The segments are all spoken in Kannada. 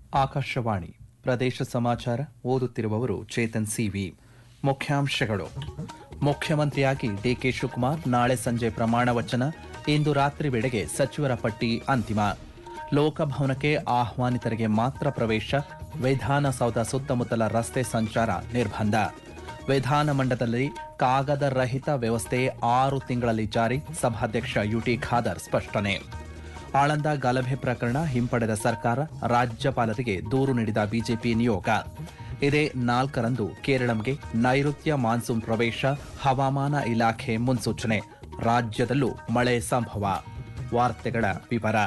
ಆಕಾಶವಾಣಿ ಪ್ರದೇಶ ಸಮಾಚಾರ ಓದುತ್ತಿರುವವರು ಚೇತನ್ ಸಿವಿ ಮುಖ್ಯಾಂಶಗಳು ಮುಖ್ಯಮಂತ್ರಿಯಾಗಿ ಡಿಕೆ ಶಿವಕುಮಾರ್ ನಾಳೆ ಸಂಜೆ ಪ್ರಮಾಣ ವಚನ ಇಂದು ರಾತ್ರಿ ವೇಳೆಗೆ ಸಚಿವರ ಪಟ್ಟಿ ಅಂತಿಮ ಲೋಕಭವನಕ್ಕೆ ಆಹ್ವಾನಿತರಿಗೆ ಮಾತ್ರ ಪ್ರವೇಶ ವಿಧಾನಸೌಧ ಸುತ್ತಮುತ್ತಲ ರಸ್ತೆ ಸಂಚಾರ ನಿರ್ಬಂಧ ವಿಧಾನಮಂಡಲದಲ್ಲಿ ಕಾಗದ ರಹಿತ ವ್ಯವಸ್ಥೆ ಆರು ತಿಂಗಳಲ್ಲಿ ಜಾರಿ ಸಭಾಧ್ಯಕ್ಷ ಯುಟಿ ಖಾದರ್ ಸ್ಪಷ್ಟನೆ ಆಳಂದ ಗಲಭೆ ಪ್ರಕರಣ ಹಿಂಪಡೆದ ಸರ್ಕಾರ ರಾಜ್ಯಪಾಲರಿಗೆ ದೂರು ನೀಡಿದ ಬಿಜೆಪಿ ನಿಯೋಗ ಇದೇ ನಾಲ್ಕರಂದು ಕೇರಳಂಗೆ ನೈಋತ್ಯ ಮಾನ್ಸೂನ್ ಪ್ರವೇಶ ಹವಾಮಾನ ಇಲಾಖೆ ಮುನ್ಸೂಚನೆ ರಾಜ್ಯದಲ್ಲೂ ಮಳೆ ಸಂಭವ ವಾರ್ತೆಗಳ ವಿವರ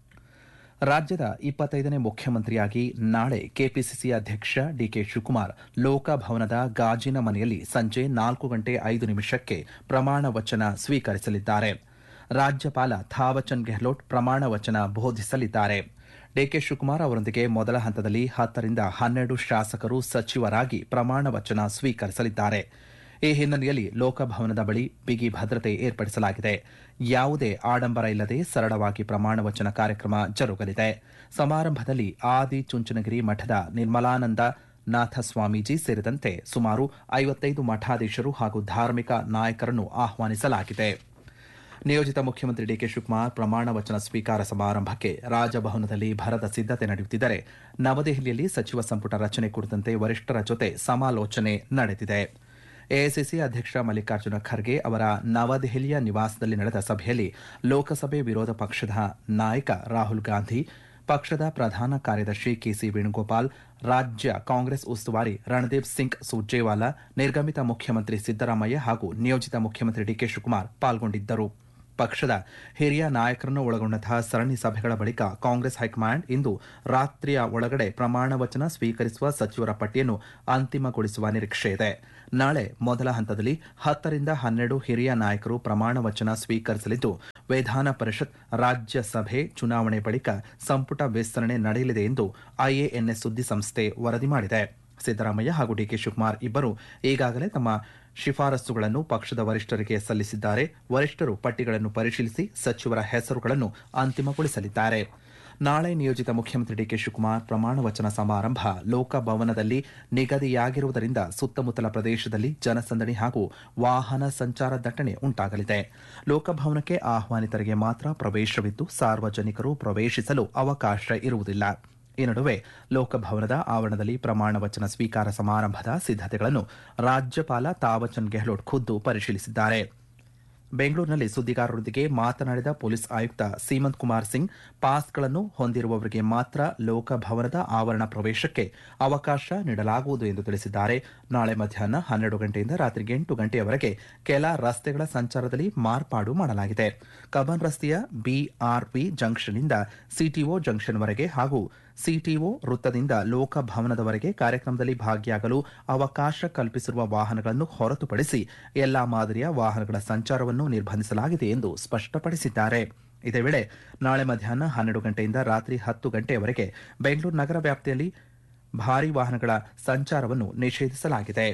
ರಾಜ್ಯದ ಇಪ್ಪತ್ತೈದನೇ ಮುಖ್ಯಮಂತ್ರಿಯಾಗಿ ನಾಳೆ ಕೆಪಿಸಿಸಿ ಅಧ್ಯಕ್ಷ ಡಿಕೆ ಶಿವಕುಮಾರ್ ಲೋಕಭವನದ ಗಾಜಿನ ಮನೆಯಲ್ಲಿ ಸಂಜೆ ನಾಲ್ಕು ಗಂಟೆ ಐದು ನಿಮಿಷಕ್ಕೆ ಪ್ರಮಾಣ ವಚನ ಸ್ವೀಕರಿಸಲಿದ್ದಾರೆ ರಾಜ್ಯಪಾಲ ಥಾವಚಂದ್ ಗೆಹ್ಲೋಟ್ ಪ್ರಮಾಣ ವಚನ ಬೋಧಿಸಲಿದ್ದಾರೆ ಡಿಕೆ ಶಿವಕುಮಾರ್ ಅವರೊಂದಿಗೆ ಮೊದಲ ಹಂತದಲ್ಲಿ ಹತ್ತರಿಂದ ಹನ್ನೆರಡು ಶಾಸಕರು ಸಚಿವರಾಗಿ ಪ್ರಮಾಣ ವಚನ ಸ್ವೀಕರಿಸಲಿದ್ದಾರೆ ಈ ಹಿನ್ನೆಲೆಯಲ್ಲಿ ಲೋಕಭವನದ ಬಳಿ ಬಿಗಿ ಭದ್ರತೆ ಏರ್ಪಡಿಸಲಾಗಿದೆ ಯಾವುದೇ ಆಡಂಬರ ಇಲ್ಲದೆ ಸರಳವಾಗಿ ಪ್ರಮಾಣ ವಚನ ಕಾರ್ಯಕ್ರಮ ಜರುಗಲಿದೆ ಸಮಾರಂಭದಲ್ಲಿ ಆದಿ ಚುಂಚನಗಿರಿ ಮಠದ ನಿರ್ಮಲಾನಂದ ನಾಥ ಸ್ವಾಮೀಜಿ ಸೇರಿದಂತೆ ಸುಮಾರು ಐವತ್ತೈದು ಮಠಾಧೀಶರು ಹಾಗೂ ಧಾರ್ಮಿಕ ನಾಯಕರನ್ನು ಆಹ್ವಾನಿಸಲಾಗಿದೆ ನಿಯೋಜಿತ ಮುಖ್ಯಮಂತ್ರಿ ಡಿಕೆ ಶಿವಕುಮಾರ್ ಪ್ರಮಾಣ ವಚನ ಸ್ವೀಕಾರ ಸಮಾರಂಭಕ್ಕೆ ರಾಜಭವನದಲ್ಲಿ ಭರದ ಸಿದ್ದತೆ ನಡೆಯುತ್ತಿದ್ದರೆ ನವದೆಹಲಿಯಲ್ಲಿ ಸಚಿವ ಸಂಪುಟ ರಚನೆ ಕುರಿತಂತೆ ವರಿಷ್ಠರ ಜೊತೆ ಸಮಾಲೋಚನೆ ನಡೆದಿದೆ ಎಐಸಿಸಿ ಅಧ್ಯಕ್ಷ ಮಲ್ಲಿಕಾರ್ಜುನ ಖರ್ಗೆ ಅವರ ನವದೆಹಲಿಯ ನಿವಾಸದಲ್ಲಿ ನಡೆದ ಸಭೆಯಲ್ಲಿ ಲೋಕಸಭೆ ವಿರೋಧ ಪಕ್ಷದ ನಾಯಕ ರಾಹುಲ್ ಗಾಂಧಿ ಪಕ್ಷದ ಪ್ರಧಾನ ಕಾರ್ಯದರ್ಶಿ ಕೆಸಿ ವೇಣುಗೋಪಾಲ್ ರಾಜ್ಯ ಕಾಂಗ್ರೆಸ್ ಉಸ್ತುವಾರಿ ರಣದೀಪ್ ಸಿಂಗ್ ಸುರ್ಜೇವಾಲಾ ನಿರ್ಗಮಿತ ಮುಖ್ಯಮಂತ್ರಿ ಸಿದ್ದರಾಮಯ್ಯ ಹಾಗೂ ನಿಯೋಜಿತ ಮುಖ್ಯಮಂತ್ರಿ ಡಿಕೆ ಶಿವಕುಮಾರ್ ಪಾಲ್ಗೊಂಡಿದ್ದರು ಪಕ್ಷದ ಹಿರಿಯ ನಾಯಕರನ್ನು ಒಳಗೊಂಡಂತಹ ಸರಣಿ ಸಭೆಗಳ ಬಳಿಕ ಕಾಂಗ್ರೆಸ್ ಹೈಕಮಾಂಡ್ ಇಂದು ರಾತ್ರಿಯ ಒಳಗಡೆ ಪ್ರಮಾಣ ವಚನ ಸ್ವೀಕರಿಸುವ ಸಚಿವರ ಪಟ್ಟಿಯನ್ನು ಅಂತಿಮಗೊಳಿಸುವ ನಿರೀಕ್ಷೆ ಇದೆ ನಾಳೆ ಮೊದಲ ಹಂತದಲ್ಲಿ ಹತ್ತರಿಂದ ಹನ್ನೆರಡು ಹಿರಿಯ ನಾಯಕರು ಪ್ರಮಾಣ ವಚನ ಸ್ವೀಕರಿಸಲಿದ್ದು ವಿಧಾನ ಪರಿಷತ್ ರಾಜ್ಯಸಭೆ ಚುನಾವಣೆ ಬಳಿಕ ಸಂಪುಟ ವಿಸ್ತರಣೆ ನಡೆಯಲಿದೆ ಎಂದು ಐಎಎನ್ಎಸ್ ಸುದ್ದಿ ಸಂಸ್ಥೆ ವರದಿ ಮಾಡಿದೆ ಸಿದ್ದರಾಮಯ್ಯ ಹಾಗೂ ಡಿಕೆ ಶಿವಕುಮಾರ್ ಇಬ್ಬರು ಈಗಾಗಲೇ ತಮ್ಮ ಶಿಫಾರಸುಗಳನ್ನು ಪಕ್ಷದ ವರಿಷ್ಠರಿಗೆ ಸಲ್ಲಿಸಿದ್ದಾರೆ ವರಿಷ್ಠರು ಪಟ್ಟಿಗಳನ್ನು ಪರಿಶೀಲಿಸಿ ಸಚಿವರ ಹೆಸರುಗಳನ್ನು ಅಂತಿಮಗೊಳಿಸಲಿದ್ದಾರೆ ನಾಳೆ ನಿಯೋಜಿತ ಮುಖ್ಯಮಂತ್ರಿ ಡಿಕೆ ಶಿವಕುಮಾರ್ ಪ್ರಮಾಣ ವಚನ ಸಮಾರಂಭ ಲೋಕಭವನದಲ್ಲಿ ನಿಗದಿಯಾಗಿರುವುದರಿಂದ ಸುತ್ತಮುತ್ತಲ ಪ್ರದೇಶದಲ್ಲಿ ಜನಸಂದಣಿ ಹಾಗೂ ವಾಹನ ಸಂಚಾರ ದಟ್ಟಣೆ ಉಂಟಾಗಲಿದೆ ಲೋಕಭವನಕ್ಕೆ ಆಹ್ವಾನಿತರಿಗೆ ಮಾತ್ರ ಪ್ರವೇಶವಿದ್ದು ಸಾರ್ವಜನಿಕರು ಪ್ರವೇಶಿಸಲು ಅವಕಾಶ ಇರುವುದಿಲ್ಲ ಈ ನಡುವೆ ಲೋಕಭವನದ ಆವರಣದಲ್ಲಿ ಪ್ರಮಾಣ ವಚನ ಸ್ವೀಕಾರ ಸಮಾರಂಭದ ಸಿದ್ದತೆಗಳನ್ನು ರಾಜ್ಯಪಾಲ ತಾವಚಂದ್ ಗೆಹ್ಲೋಟ್ ಖುದ್ದು ಪರಿಶೀಲಿಸಿದ್ದಾರೆ ಬೆಂಗಳೂರಿನಲ್ಲಿ ಸುದ್ದಿಗಾರರೊಂದಿಗೆ ಮಾತನಾಡಿದ ಪೊಲೀಸ್ ಆಯುಕ್ತ ಸೀಮಂತ್ ಕುಮಾರ್ ಸಿಂಗ್ ಪಾಸ್ಗಳನ್ನು ಹೊಂದಿರುವವರಿಗೆ ಮಾತ್ರ ಲೋಕಭವನದ ಆವರಣ ಪ್ರವೇಶಕ್ಕೆ ಅವಕಾಶ ನೀಡಲಾಗುವುದು ಎಂದು ತಿಳಿಸಿದ್ದಾರೆ ನಾಳೆ ಮಧ್ಯಾಹ್ನ ಹನ್ನೆರಡು ಗಂಟೆಯಿಂದ ರಾತ್ರಿ ಎಂಟು ಗಂಟೆಯವರೆಗೆ ಕೆಲ ರಸ್ತೆಗಳ ಸಂಚಾರದಲ್ಲಿ ಮಾರ್ಪಾಡು ಮಾಡಲಾಗಿದೆ ಕಬ್ಬನ್ ರಸ್ತೆಯ ಬಿಆರ್ಪಿ ಜಂಕ್ಷನ್ನಿಂದ ಸಿಟಿಒ ಜಂಕ್ಷನ್ವರೆಗೆ ಹಾಗೂ ಸಿಟಿಒ ವೃತ್ತದಿಂದ ಲೋಕಭವನದವರೆಗೆ ಕಾರ್ಯಕ್ರಮದಲ್ಲಿ ಭಾಗಿಯಾಗಲು ಅವಕಾಶ ಕಲ್ಪಿಸಿರುವ ವಾಹನಗಳನ್ನು ಹೊರತುಪಡಿಸಿ ಎಲ್ಲಾ ಮಾದರಿಯ ವಾಹನಗಳ ಸಂಚಾರವನ್ನು ನಿರ್ಬಂಧಿಸಲಾಗಿದೆ ಎಂದು ಸ್ಪಷ್ಟಪಡಿಸಿದ್ದಾರೆ ಇದೇ ವೇಳೆ ನಾಳೆ ಮಧ್ಯಾಹ್ನ ಹನ್ನೆರಡು ಗಂಟೆಯಿಂದ ರಾತ್ರಿ ಹತ್ತು ಗಂಟೆಯವರೆಗೆ ಬೆಂಗಳೂರು ನಗರ ವ್ಯಾಪ್ತಿಯಲ್ಲಿ ಭಾರೀ ವಾಹನಗಳ ಸಂಚಾರವನ್ನು ನಿಷೇಧಿಸಲಾಗಿದೆ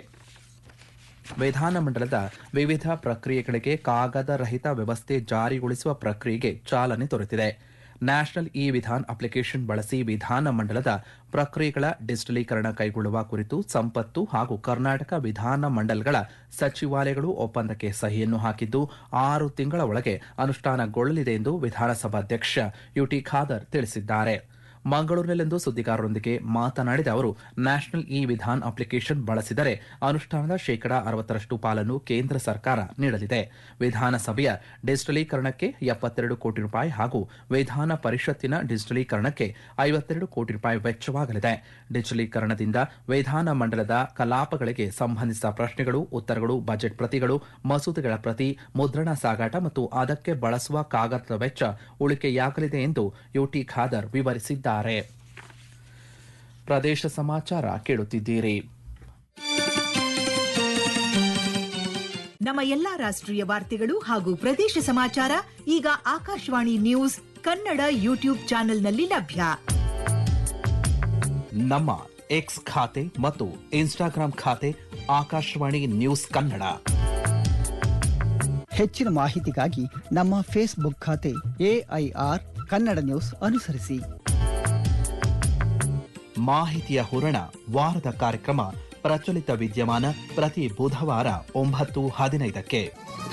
ವಿಧಾನಮಂಡಲದ ವಿವಿಧ ಪ್ರಕ್ರಿಯೆಗಳಿಗೆ ಕಾಗದ ರಹಿತ ವ್ಯವಸ್ಥೆ ಜಾರಿಗೊಳಿಸುವ ಪ್ರಕ್ರಿಯೆಗೆ ಚಾಲನೆ ದೊರೆತಿದೆ ನ್ಯಾಷನಲ್ ಇ ವಿಧಾನ್ ಅಪ್ಲಿಕೇಶನ್ ಬಳಸಿ ವಿಧಾನಮಂಡಲದ ಪ್ರಕ್ರಿಯೆಗಳ ಡಿಜಿಟಲೀಕರಣ ಕೈಗೊಳ್ಳುವ ಕುರಿತು ಸಂಪತ್ತು ಹಾಗೂ ಕರ್ನಾಟಕ ವಿಧಾನ ಮಂಡಲಗಳ ಸಚಿವಾಲಯಗಳು ಒಪ್ಪಂದಕ್ಕೆ ಸಹಿಯನ್ನು ಹಾಕಿದ್ದು ಆರು ತಿಂಗಳ ಒಳಗೆ ಅನುಷ್ಠಾನಗೊಳ್ಳಲಿದೆ ಎಂದು ವಿಧಾನಸಭಾಧ್ಯಕ್ಷ ಯುಟಿ ಖಾದರ್ ತಿಳಿಸಿದ್ದಾರೆ ಮಂಗಳೂರಿನಲ್ಲಿಂದು ಸುದ್ದಿಗಾರರೊಂದಿಗೆ ಮಾತನಾಡಿದ ಅವರು ನ್ಯಾಷನಲ್ ಇ ವಿಧಾನ್ ಅಪ್ಲಿಕೇಶನ್ ಬಳಸಿದರೆ ಅನುಷ್ಠಾನದ ಶೇಕಡಾ ಅರವತ್ತರಷ್ಟು ಪಾಲನ್ನು ಕೇಂದ್ರ ಸರ್ಕಾರ ನೀಡಲಿದೆ ವಿಧಾನಸಭೆಯ ಡಿಜಿಟಲೀಕರಣಕ್ಕೆ ಎಪ್ಪತ್ತೆರಡು ಕೋಟಿ ರೂಪಾಯಿ ಹಾಗೂ ವಿಧಾನ ಪರಿಷತ್ತಿನ ಡಿಜಿಟಲೀಕರಣಕ್ಕೆ ಐವತ್ತೆರಡು ಕೋಟಿ ರೂಪಾಯಿ ವೆಚ್ಚವಾಗಲಿದೆ ಡಿಜಿಟಲೀಕರಣದಿಂದ ವಿಧಾನ ಮಂಡಲದ ಕಲಾಪಗಳಿಗೆ ಸಂಬಂಧಿಸಿದ ಪ್ರಶ್ನೆಗಳು ಉತ್ತರಗಳು ಬಜೆಟ್ ಪ್ರತಿಗಳು ಮಸೂದೆಗಳ ಪ್ರತಿ ಮುದ್ರಣ ಸಾಗಾಟ ಮತ್ತು ಅದಕ್ಕೆ ಬಳಸುವ ಕಾಗದದ ವೆಚ್ಚ ಉಳಿಕೆಯಾಗಲಿದೆ ಎಂದು ಯುಟಿ ಖಾದರ್ ವಿವರಿಸಿದ್ದಾರೆ ಪ್ರದೇಶ ಸಮಾಚಾರ ಕೇಳುತ್ತಿದ್ದೀರಿ ನಮ್ಮ ಎಲ್ಲಾ ರಾಷ್ಟ್ರೀಯ ವಾರ್ತೆಗಳು ಹಾಗೂ ಪ್ರದೇಶ ಸಮಾಚಾರ ಈಗ ಆಕಾಶವಾಣಿ ನ್ಯೂಸ್ ಕನ್ನಡ ಯೂಟ್ಯೂಬ್ ಚಾನೆಲ್ನಲ್ಲಿ ಲಭ್ಯ ನಮ್ಮ ಎಕ್ಸ್ ಖಾತೆ ಮತ್ತು ಇನ್ಸ್ಟಾಗ್ರಾಂ ಖಾತೆ ಆಕಾಶವಾಣಿ ನ್ಯೂಸ್ ಕನ್ನಡ ಹೆಚ್ಚಿನ ಮಾಹಿತಿಗಾಗಿ ನಮ್ಮ ಫೇಸ್ಬುಕ್ ಖಾತೆ ಎಐಆರ್ ಕನ್ನಡ ನ್ಯೂಸ್ ಅನುಸರಿಸಿ ಮಾಹಿತಿಯ ಹೂರಣ ವಾರದ ಕಾರ್ಯಕ್ರಮ ಪ್ರಚಲಿತ ವಿದ್ಯಮಾನ ಪ್ರತಿ ಬುಧವಾರ ಒಂಬತ್ತು ಹದಿನೈದಕ್ಕೆ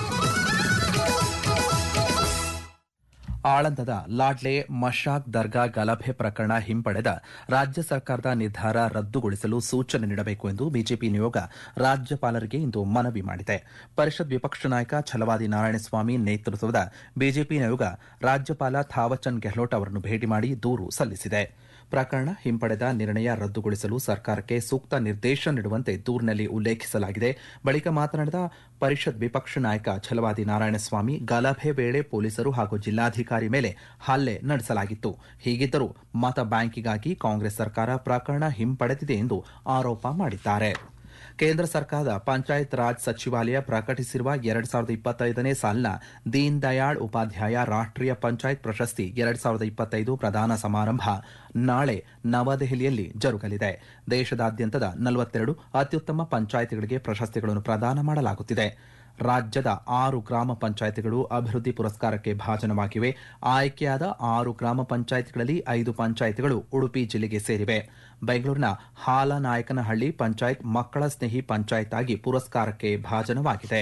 ಆಳಂದದ ಲಾಡ್ಲೆ ಮಶಾಕ್ ದರ್ಗಾ ಗಲಭೆ ಪ್ರಕರಣ ಹಿಂಪಡೆದ ರಾಜ್ಯ ಸರ್ಕಾರದ ನಿರ್ಧಾರ ರದ್ದುಗೊಳಿಸಲು ಸೂಚನೆ ನೀಡಬೇಕು ಎಂದು ಬಿಜೆಪಿ ನಿಯೋಗ ರಾಜ್ಯಪಾಲರಿಗೆ ಇಂದು ಮನವಿ ಮಾಡಿದೆ ಪರಿಷತ್ ವಿಪಕ್ಷ ನಾಯಕ ಛಲವಾದಿ ನಾರಾಯಣಸ್ವಾಮಿ ನೇತೃತ್ವದ ಬಿಜೆಪಿ ನಿಯೋಗ ರಾಜ್ಯಪಾಲ ಥಾವಚಂದ್ ಗೆಹ್ಲೋಟ್ ಅವರನ್ನು ಭೇಟಿ ಮಾಡಿ ದೂರು ಸಲ್ಲಿಸಿದೆ ಪ್ರಕರಣ ಹಿಂಪಡೆದ ನಿರ್ಣಯ ರದ್ದುಗೊಳಿಸಲು ಸರ್ಕಾರಕ್ಕೆ ಸೂಕ್ತ ನಿರ್ದೇಶನ ನೀಡುವಂತೆ ದೂರಿನಲ್ಲಿ ಉಲ್ಲೇಖಿಸಲಾಗಿದೆ ಬಳಿಕ ಮಾತನಾಡಿದ ಪರಿಷತ್ ವಿಪಕ್ಷ ನಾಯಕ ಛಲವಾದಿ ನಾರಾಯಣಸ್ವಾಮಿ ಗಲಭೆ ವೇಳೆ ಪೊಲೀಸರು ಹಾಗೂ ಜಿಲ್ಲಾಧಿಕಾರಿ ಮೇಲೆ ಹಲ್ಲೆ ನಡೆಸಲಾಗಿತ್ತು ಹೀಗಿದ್ದರೂ ಮತ ಬ್ಯಾಂಕಿಗಾಗಿ ಕಾಂಗ್ರೆಸ್ ಸರ್ಕಾರ ಪ್ರಕರಣ ಹಿಂಪಡೆದಿದೆ ಎಂದು ಆರೋಪ ಮಾಡಿದ್ದಾರೆ ಕೇಂದ್ರ ಸರ್ಕಾರದ ಪಂಚಾಯತ್ ರಾಜ್ ಸಚಿವಾಲಯ ಪ್ರಕಟಿಸಿರುವ ಎರಡ್ ಸಾವಿರದ ಇಪ್ಪತ್ತೈದನೇ ಸಾಲಿನ ದೀನ್ ದಯಾಳ್ ಉಪಾಧ್ಯಾಯ ರಾಷ್ಟ್ರೀಯ ಪಂಚಾಯತ್ ಪ್ರಶಸ್ತಿ ಎರಡ್ ಸಾವಿರದ ಇಪ್ಪತ್ತೈದು ಪ್ರದಾನ ಸಮಾರಂಭ ನಾಳೆ ನವದೆಹಲಿಯಲ್ಲಿ ಜರುಗಲಿದೆ ದೇಶದಾದ್ಯಂತದ ನಲವತ್ತೆರಡು ಅತ್ಯುತ್ತಮ ಪಂಚಾಯಿತಿಗಳಿಗೆ ಪ್ರಶಸ್ತಿಗಳನ್ನು ಪ್ರದಾನ ಮಾಡಲಾಗುತ್ತಿದೆ ರಾಜ್ಯದ ಆರು ಗ್ರಾಮ ಪಂಚಾಯಿತಿಗಳು ಅಭಿವೃದ್ಧಿ ಪುರಸ್ಕಾರಕ್ಕೆ ಭಾಜನವಾಗಿವೆ ಆಯ್ಕೆಯಾದ ಆರು ಗ್ರಾಮ ಪಂಚಾಯಿತಿಗಳಲ್ಲಿ ಐದು ಪಂಚಾಯಿತಿಗಳು ಉಡುಪಿ ಜಿಲ್ಲೆಗೆ ಸೇರಿವೆ ಬೆಂಗಳೂರಿನ ಹಾಲನಾಯಕನಹಳ್ಳಿ ಪಂಚಾಯತ್ ಮಕ್ಕಳ ಸ್ನೇಹಿ ಪಂಚಾಯತ್ ಆಗಿ ಪುರಸ್ಕಾರಕ್ಕೆ ಭಾಜನವಾಗಿದೆ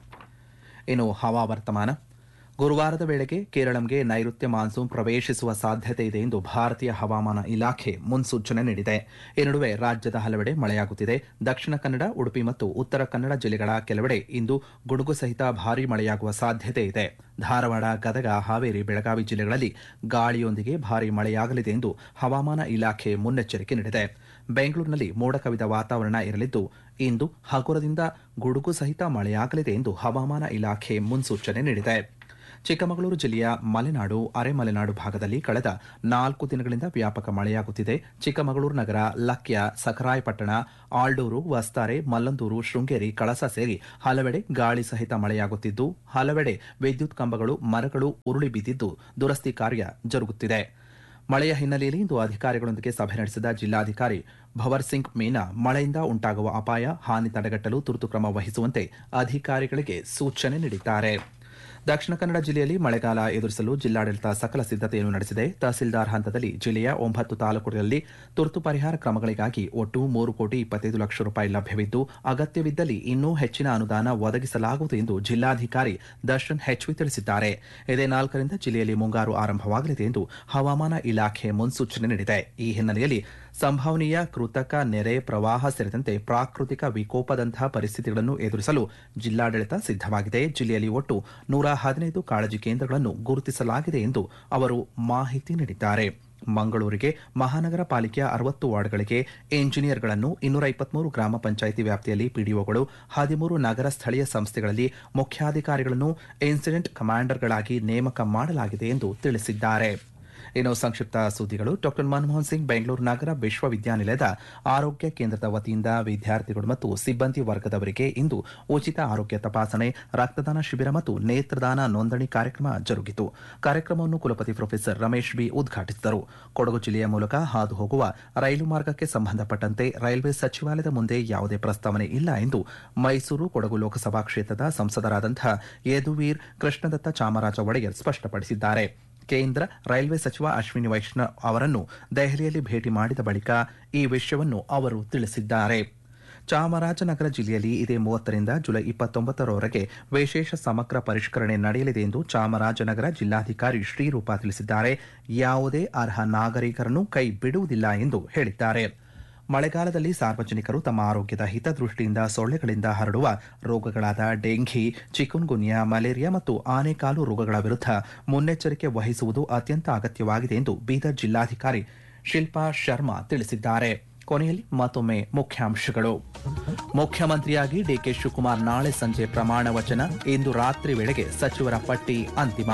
ಇನ್ನು ಹವಾವರ್ತಮಾನ ಗುರುವಾರದ ವೇಳೆಗೆ ಕೇರಳಂಗೆ ನೈಋತ್ಯ ಮಾನ್ಸೂನ್ ಪ್ರವೇಶಿಸುವ ಸಾಧ್ಯತೆ ಇದೆ ಎಂದು ಭಾರತೀಯ ಹವಾಮಾನ ಇಲಾಖೆ ಮುನ್ಸೂಚನೆ ನೀಡಿದೆ ಈ ನಡುವೆ ರಾಜ್ಯದ ಹಲವೆಡೆ ಮಳೆಯಾಗುತ್ತಿದೆ ದಕ್ಷಿಣ ಕನ್ನಡ ಉಡುಪಿ ಮತ್ತು ಉತ್ತರ ಕನ್ನಡ ಜಿಲ್ಲೆಗಳ ಕೆಲವೆಡೆ ಇಂದು ಗುಡುಗು ಸಹಿತ ಭಾರೀ ಮಳೆಯಾಗುವ ಸಾಧ್ಯತೆ ಇದೆ ಧಾರವಾಡ ಗದಗ ಹಾವೇರಿ ಬೆಳಗಾವಿ ಜಿಲ್ಲೆಗಳಲ್ಲಿ ಗಾಳಿಯೊಂದಿಗೆ ಭಾರೀ ಮಳೆಯಾಗಲಿದೆ ಎಂದು ಹವಾಮಾನ ಇಲಾಖೆ ಮುನ್ನೆಚ್ಚರಿಕೆ ನೀಡಿದೆ ಬೆಂಗಳೂರಿನಲ್ಲಿ ಮೋಡ ಕವಿದ ವಾತಾವರಣ ಇರಲಿದ್ದು ಇಂದು ಹಗುರದಿಂದ ಗುಡುಗು ಸಹಿತ ಮಳೆಯಾಗಲಿದೆ ಎಂದು ಹವಾಮಾನ ಇಲಾಖೆ ಮುನ್ಸೂಚನೆ ನೀಡಿದೆ ಚಿಕ್ಕಮಗಳೂರು ಜಿಲ್ಲೆಯ ಮಲೆನಾಡು ಅರೆಮಲೆನಾಡು ಭಾಗದಲ್ಲಿ ಕಳೆದ ನಾಲ್ಕು ದಿನಗಳಿಂದ ವ್ಯಾಪಕ ಮಳೆಯಾಗುತ್ತಿದೆ ಚಿಕ್ಕಮಗಳೂರು ನಗರ ಲಕ್ಯ ಸಖರಾಯಪಟ್ಟಣ ಆಲ್ಡೂರು ವಸ್ತಾರೆ ಮಲ್ಲಂದೂರು ಶೃಂಗೇರಿ ಕಳಸ ಸೇರಿ ಹಲವೆಡೆ ಗಾಳಿ ಸಹಿತ ಮಳೆಯಾಗುತ್ತಿದ್ದು ಹಲವೆಡೆ ವಿದ್ಯುತ್ ಕಂಬಗಳು ಮರಗಳು ಉರುಳಿ ಬಿದ್ದಿದ್ದು ದುರಸ್ತಿ ಕಾರ್ಯ ಜರುಗುತ್ತಿದೆ ಮಳೆಯ ಹಿನ್ನೆಲೆಯಲ್ಲಿ ಇಂದು ಅಧಿಕಾರಿಗಳೊಂದಿಗೆ ಸಭೆ ನಡೆಸಿದ ಜಿಲ್ಲಾಧಿಕಾರಿ ಭವರ್ ಸಿಂಗ್ ಮೀನಾ ಮಳೆಯಿಂದ ಉಂಟಾಗುವ ಅಪಾಯ ಹಾನಿ ತಡೆಗಟ್ಟಲು ತುರ್ತು ಕ್ರಮ ವಹಿಸುವಂತೆ ಅಧಿಕಾರಿಗಳಿಗೆ ಸೂಚನೆ ನೀಡಿದ್ದಾರೆ ದಕ್ಷಿಣ ಕನ್ನಡ ಜಿಲ್ಲೆಯಲ್ಲಿ ಮಳೆಗಾಲ ಎದುರಿಸಲು ಜಿಲ್ಲಾಡಳಿತ ಸಕಲ ಸಿದ್ದತೆಯನ್ನು ನಡೆಸಿದೆ ತಹಸೀಲ್ದಾರ್ ಹಂತದಲ್ಲಿ ಜಿಲ್ಲೆಯ ಒಂಬತ್ತು ತಾಲೂಕುಗಳಲ್ಲಿ ತುರ್ತು ಪರಿಹಾರ ಕ್ರಮಗಳಿಗಾಗಿ ಒಟ್ಟು ಮೂರು ಕೋಟಿ ಇಪ್ಪತ್ತೈದು ಲಕ್ಷ ರೂಪಾಯಿ ಲಭ್ಯವಿದ್ದು ಅಗತ್ಯವಿದ್ದಲ್ಲಿ ಇನ್ನೂ ಹೆಚ್ಚಿನ ಅನುದಾನ ಒದಗಿಸಲಾಗುವುದು ಎಂದು ಜಿಲ್ಲಾಧಿಕಾರಿ ದರ್ಶನ್ ಹೆಚ್ವಿ ತಿಳಿಸಿದ್ದಾರೆ ಇದೇ ನಾಲ್ಕರಿಂದ ಜಿಲ್ಲೆಯಲ್ಲಿ ಮುಂಗಾರು ಆರಂಭವಾಗಲಿದೆ ಎಂದು ಹವಾಮಾನ ಇಲಾಖೆ ಮುನ್ಸೂಚನೆ ನೀಡಿದೆ ಈ ಹಿನ್ನೆಲೆಯಲ್ಲಿ ಸಂಭವನೀಯ ಕೃತಕ ನೆರೆ ಪ್ರವಾಹ ಸೇರಿದಂತೆ ಪ್ರಾಕೃತಿಕ ವಿಕೋಪದಂತಹ ಪರಿಸ್ಥಿತಿಗಳನ್ನು ಎದುರಿಸಲು ಜಿಲ್ಲಾಡಳಿತ ಸಿದ್ದವಾಗಿದೆ ಜಿಲ್ಲೆಯಲ್ಲಿ ಒಟ್ಟು ನೂರ ಹದಿನೈದು ಕಾಳಜಿ ಕೇಂದ್ರಗಳನ್ನು ಗುರುತಿಸಲಾಗಿದೆ ಎಂದು ಅವರು ಮಾಹಿತಿ ನೀಡಿದ್ದಾರೆ ಮಂಗಳೂರಿಗೆ ಮಹಾನಗರ ಪಾಲಿಕೆಯ ಅರವತ್ತು ವಾರ್ಡ್ಗಳಿಗೆ ಎಂಜಿನಿಯರ್ಗಳನ್ನು ಇನ್ನೂರ ಇಪ್ಪತ್ಮೂರು ಗ್ರಾಮ ಪಂಚಾಯಿತಿ ವ್ಯಾಪ್ತಿಯಲ್ಲಿ ಪಿಡಿಒಗಳು ಹದಿಮೂರು ನಗರ ಸ್ಥಳೀಯ ಸಂಸ್ಥೆಗಳಲ್ಲಿ ಮುಖ್ಯಾಧಿಕಾರಿಗಳನ್ನು ಇನ್ಸಿಡೆಂಟ್ ಕಮಾಂಡರ್ಗಳಾಗಿ ನೇಮಕ ಮಾಡಲಾಗಿದೆ ಎಂದು ತಿಳಿಸಿದ್ದಾರೆ ಇನ್ನು ಸಂಕ್ಷಿಪ್ತ ಸುದ್ದಿಗಳು ಡಾಕ್ಟರ್ ಮನಮೋಹನ್ ಸಿಂಗ್ ಬೆಂಗಳೂರು ನಗರ ವಿಶ್ವವಿದ್ಯಾನಿಲಯದ ಆರೋಗ್ಯ ಕೇಂದ್ರದ ವತಿಯಿಂದ ವಿದ್ಯಾರ್ಥಿಗಳು ಮತ್ತು ಸಿಬ್ಬಂದಿ ವರ್ಗದವರಿಗೆ ಇಂದು ಉಚಿತ ಆರೋಗ್ಯ ತಪಾಸಣೆ ರಕ್ತದಾನ ಶಿಬಿರ ಮತ್ತು ನೇತ್ರದಾನ ನೋಂದಣಿ ಕಾರ್ಯಕ್ರಮ ಜರುಗಿತು ಕಾರ್ಯಕ್ರಮವನ್ನು ಕುಲಪತಿ ಪ್ರೊಫೆಸರ್ ರಮೇಶ್ ಬಿ ಉದ್ಘಾಟಿಸಿದರು ಕೊಡಗು ಜಿಲ್ಲೆಯ ಮೂಲಕ ಹಾದು ಹೋಗುವ ರೈಲು ಮಾರ್ಗಕ್ಕೆ ಸಂಬಂಧಪಟ್ಟಂತೆ ರೈಲ್ವೆ ಸಚಿವಾಲಯದ ಮುಂದೆ ಯಾವುದೇ ಪ್ರಸ್ತಾವನೆ ಇಲ್ಲ ಎಂದು ಮೈಸೂರು ಕೊಡಗು ಲೋಕಸಭಾ ಕ್ಷೇತ್ರದ ಸಂಸದರಾದಂತಹ ಯದುವೀರ್ ಕೃಷ್ಣದತ್ತ ಚಾಮರಾಜ ಒಡೆಯರ್ ಸ್ಪಷ್ಟಪಡಿಸಿದ್ದಾರೆ ಕೇಂದ್ರ ರೈಲ್ವೆ ಸಚಿವ ಅಶ್ವಿನಿ ವೈಷ್ಣವ್ ಅವರನ್ನು ದೆಹಲಿಯಲ್ಲಿ ಭೇಟಿ ಮಾಡಿದ ಬಳಿಕ ಈ ವಿಷಯವನ್ನು ಅವರು ತಿಳಿಸಿದ್ದಾರೆ ಚಾಮರಾಜನಗರ ಜಿಲ್ಲೆಯಲ್ಲಿ ಇದೇ ಮೂವತ್ತರಿಂದ ಜುಲೈ ಇಪ್ಪತ್ತೊಂಬತ್ತರವರೆಗೆ ವಿಶೇಷ ಸಮಗ್ರ ಪರಿಷ್ಕರಣೆ ನಡೆಯಲಿದೆ ಎಂದು ಚಾಮರಾಜನಗರ ಜಿಲ್ಲಾಧಿಕಾರಿ ಶ್ರೀರೂಪ ತಿಳಿಸಿದ್ದಾರೆ ಯಾವುದೇ ಅರ್ಹ ನಾಗರಿಕರನ್ನು ಕೈ ಬಿಡುವುದಿಲ್ಲ ಎಂದು ಹೇಳಿದ್ದಾರೆ ಮಳೆಗಾಲದಲ್ಲಿ ಸಾರ್ವಜನಿಕರು ತಮ್ಮ ಆರೋಗ್ಯದ ಹಿತದೃಷ್ಟಿಯಿಂದ ಸೊಳ್ಳೆಗಳಿಂದ ಹರಡುವ ರೋಗಗಳಾದ ಡೆಂಘಿ ಚಿಕುನ್ಗುನ್ಯಾ ಮಲೇರಿಯಾ ಮತ್ತು ಆನೆಕಾಲು ರೋಗಗಳ ವಿರುದ್ಧ ಮುನ್ನೆಚ್ಚರಿಕೆ ವಹಿಸುವುದು ಅತ್ಯಂತ ಅಗತ್ಯವಾಗಿದೆ ಎಂದು ಬೀದರ್ ಜಿಲ್ಲಾಧಿಕಾರಿ ಶಿಲ್ಪಾ ಶರ್ಮಾ ತಿಳಿಸಿದ್ದಾರೆ ಕೊನೆಯಲ್ಲಿ ಮತ್ತೊಮ್ಮೆ ಮುಖ್ಯಾಂಶಗಳು ಮುಖ್ಯಮಂತ್ರಿಯಾಗಿ ಡಿಕೆ ಶಿವಕುಮಾರ್ ನಾಳೆ ಸಂಜೆ ಪ್ರಮಾಣ ವಚನ ಇಂದು ರಾತ್ರಿ ವೇಳೆಗೆ ಸಚಿವರ ಪಟ್ಟಿ ಅಂತಿಮ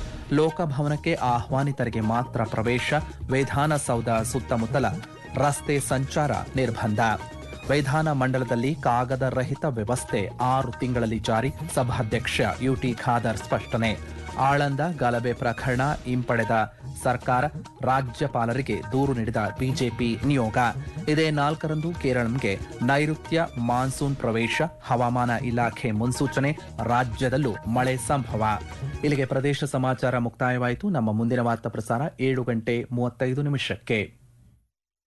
ಲೋಕಭವನಕ್ಕೆ ಆಹ್ವಾನಿತರಿಗೆ ಮಾತ್ರ ಪ್ರವೇಶ ವಿಧಾನಸೌಧ ಸುತ್ತಮುತ್ತಲ ರಸ್ತೆ ಸಂಚಾರ ನಿರ್ಬಂಧ ವಿಧಾನ ಮಂಡಲದಲ್ಲಿ ಕಾಗದ ರಹಿತ ವ್ಯವಸ್ಥೆ ಆರು ತಿಂಗಳಲ್ಲಿ ಜಾರಿ ಸಭಾಧ್ಯಕ್ಷ ಯುಟಿ ಖಾದರ್ ಸ್ಪಷ್ಟನೆ ಆಳಂದ ಗಲಭೆ ಪ್ರಕರಣ ಹಿಂಪಡೆದ ಸರ್ಕಾರ ರಾಜ್ಯಪಾಲರಿಗೆ ದೂರು ನೀಡಿದ ಬಿಜೆಪಿ ನಿಯೋಗ ಇದೇ ನಾಲ್ಕರಂದು ಕೇರಳಂಗೆ ನೈಋತ್ಯ ಮಾನ್ಸೂನ್ ಪ್ರವೇಶ ಹವಾಮಾನ ಇಲಾಖೆ ಮುನ್ಸೂಚನೆ ರಾಜ್ಯದಲ್ಲೂ ಮಳೆ ಸಂಭವ ಇಲ್ಲಿಗೆ ಪ್ರದೇಶ ಸಮಾಚಾರ ಮುಕ್ತಾಯವಾಯಿತು ನಮ್ಮ ಮುಂದಿನ ವಾರ್ತಾ ಪ್ರಸಾರ ಏಳು ಗಂಟೆ ಮೂವತ್ತೈದು ನಿಮಿಷಕ್ಕೆ